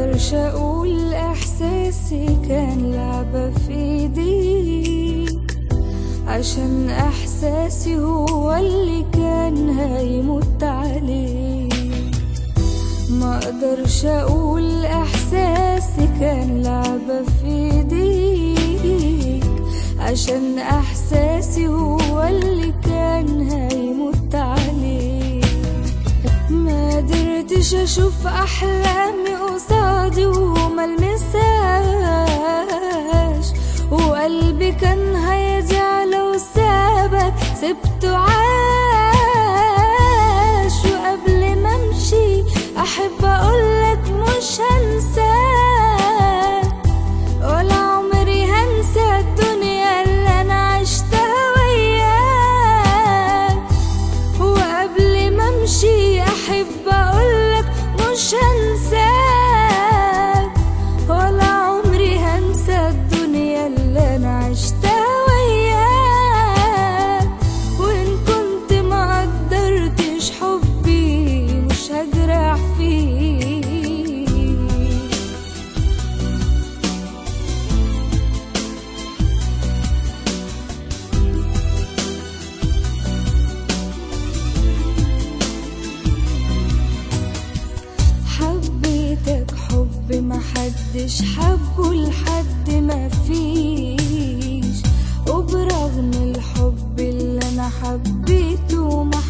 اقدرش اقول احساسي كان لعبة في ايدي عشان احساسي هو اللي كان هيموت عليه ما اقدرش اقول احساسي كان لعبة في ايديك عشان احساسي هو اللي كان هيموت عليه ما قدرتش اشوف احلامي قصادي وما المساش وقلبي كان هيضيع لو سابك سبته عاش وقبل ما امشي احب اقولك مش هنساك ولا عمري هنسى الدنيا اللي انا عشتها وياك وقبل ما امشي احب اقولك مش هنساك ولا عمري هنسى الدنيا اللي انا عشتها وياك وان كنت ما قدرتش حبي مش هجرح فيك حبيتك حب ما حدش حبه لحد ما فيش وبرغم الحب اللي انا حبيته ما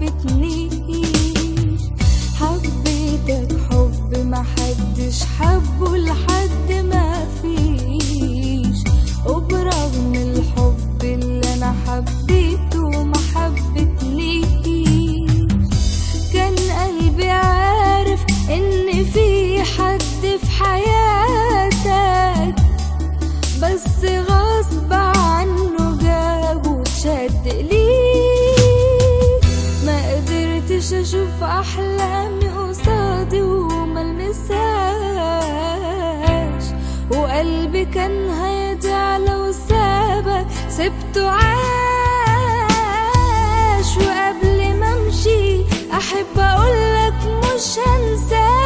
حبتنيش حبيتك حب ما حدش حبه لحد ما فيش وبرغم الحب اللي انا حبيته ما حبتنيش كان قلبي عارف ان في حد في حياتك بس غصب عنه جاب وشد ليك ما قدرتش اشوف احلامي قصادي وما المساش وقلبي كان هيضيع لو سابك سبته عاش وقبل ما امشي احب اقولك مش هنساك